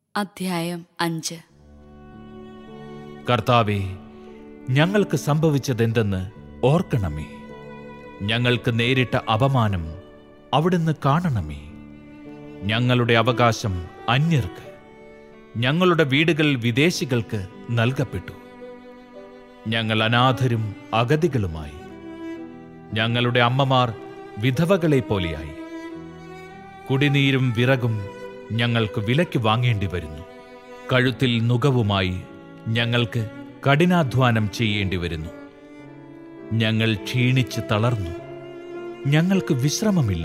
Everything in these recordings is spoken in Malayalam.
അധ്യായം അഞ്ച് കർത്താവെ ഞങ്ങൾക്ക് സംഭവിച്ചതെന്തെന്ന് ഓർക്കണമേ ഞങ്ങൾക്ക് നേരിട്ട അപമാനം അവിടുന്ന് കാണണമേ ഞങ്ങളുടെ അവകാശം അന്യർക്ക് ഞങ്ങളുടെ വീടുകൾ വിദേശികൾക്ക് നൽകപ്പെട്ടു ഞങ്ങൾ അനാഥരും അഗതികളുമായി ഞങ്ങളുടെ അമ്മമാർ വിധവകളെ പോലെയായി കുടിനീരും വിറകും ഞങ്ങൾക്ക് വിലയ്ക്ക് വാങ്ങേണ്ടി വരുന്നു കഴുത്തിൽ നുകവുമായി ഞങ്ങൾക്ക് കഠിനാധ്വാനം ചെയ്യേണ്ടി വരുന്നു ഞങ്ങൾ ക്ഷീണിച്ച് തളർന്നു ഞങ്ങൾക്ക് വിശ്രമമില്ല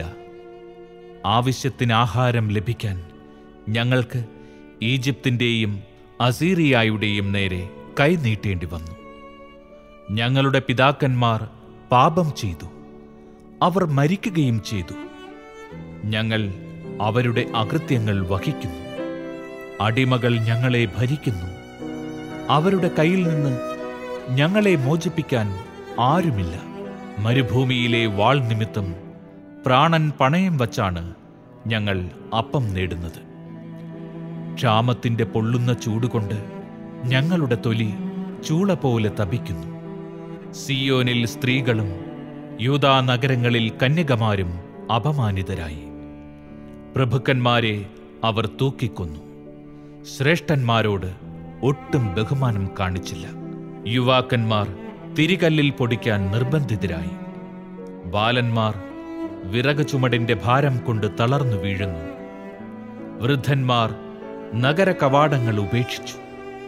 ആവശ്യത്തിന് ആഹാരം ലഭിക്കാൻ ഞങ്ങൾക്ക് ഈജിപ്തിൻ്റെയും അസീറിയായുടെയും നേരെ കൈനീട്ടേണ്ടി വന്നു ഞങ്ങളുടെ പിതാക്കന്മാർ പാപം ചെയ്തു അവർ മരിക്കുകയും ചെയ്തു ഞങ്ങൾ അവരുടെ അകൃത്യങ്ങൾ വഹിക്കുന്നു അടിമകൾ ഞങ്ങളെ ഭരിക്കുന്നു അവരുടെ കയ്യിൽ നിന്ന് ഞങ്ങളെ മോചിപ്പിക്കാൻ ആരുമില്ല മരുഭൂമിയിലെ വാൾ നിമിത്തം പ്രാണൻ പണയം വച്ചാണ് ഞങ്ങൾ അപ്പം നേടുന്നത് ക്ഷാമത്തിന്റെ പൊള്ളുന്ന ചൂടുകൊണ്ട് ഞങ്ങളുടെ തൊലി ചൂള പോലെ തപിക്കുന്നു സിയോനിൽ സ്ത്രീകളും യൂതാ നഗരങ്ങളിൽ കന്യകമാരും അപമാനിതരായി പ്രഭുക്കന്മാരെ അവർ തൂക്കിക്കൊന്നു ശ്രേഷ്ഠന്മാരോട് ഒട്ടും ബഹുമാനം കാണിച്ചില്ല യുവാക്കന്മാർ തിരികല്ലിൽ പൊടിക്കാൻ നിർബന്ധിതരായി ബാലന്മാർ വിറക് ചുമടിന്റെ ഭാരം കൊണ്ട് തളർന്നു വീഴുന്നു വൃദ്ധന്മാർ നഗര കവാടങ്ങൾ ഉപേക്ഷിച്ചു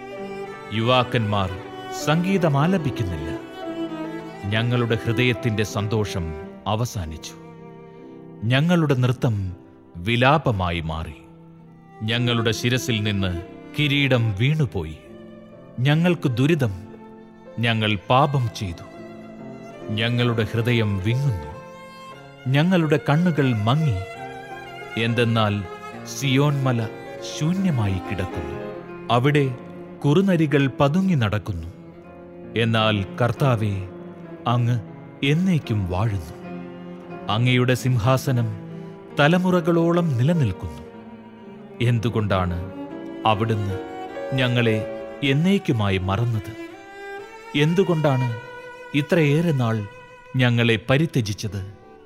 യുവാക്കന്മാർ സംഗീതം ആലപിക്കുന്നില്ല ഞങ്ങളുടെ ഹൃദയത്തിന്റെ സന്തോഷം അവസാനിച്ചു ഞങ്ങളുടെ നൃത്തം വിലാപമായി മാറി ഞങ്ങളുടെ ശിരസിൽ നിന്ന് കിരീടം വീണുപോയി ഞങ്ങൾക്ക് ദുരിതം ഞങ്ങൾ പാപം ചെയ്തു ഞങ്ങളുടെ ഹൃദയം വിങ്ങുന്നു ഞങ്ങളുടെ കണ്ണുകൾ മങ്ങി എന്തെന്നാൽ സിയോൻ മല ശൂന്യമായി കിടക്കുന്നു അവിടെ കുറുനരികൾ പതുങ്ങി നടക്കുന്നു എന്നാൽ കർത്താവെ അങ്ങ് എന്നേക്കും വാഴുന്നു അങ്ങയുടെ സിംഹാസനം തലമുറകളോളം നിലനിൽക്കുന്നു എന്തുകൊണ്ടാണ് അവിടുന്ന് ഞങ്ങളെ എന്നേക്കുമായി മറന്നത് എന്തുകൊണ്ടാണ് ഇത്രയേറെ നാൾ ഞങ്ങളെ പരിത്യജിച്ചത്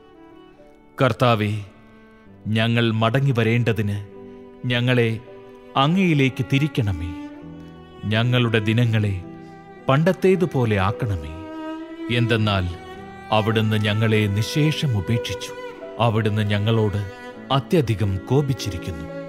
കർത്താവെ ഞങ്ങൾ മടങ്ങി വരേണ്ടതിന് ഞങ്ങളെ അങ്ങയിലേക്ക് തിരിക്കണമേ ഞങ്ങളുടെ ദിനങ്ങളെ പണ്ടത്തേതുപോലെ ആക്കണമേ എന്തെന്നാൽ അവിടുന്ന് ഞങ്ങളെ നിശേഷം ഉപേക്ഷിച്ചു അവിടുന്ന് ഞങ്ങളോട് അത്യധികം കോപിച്ചിരിക്കുന്നു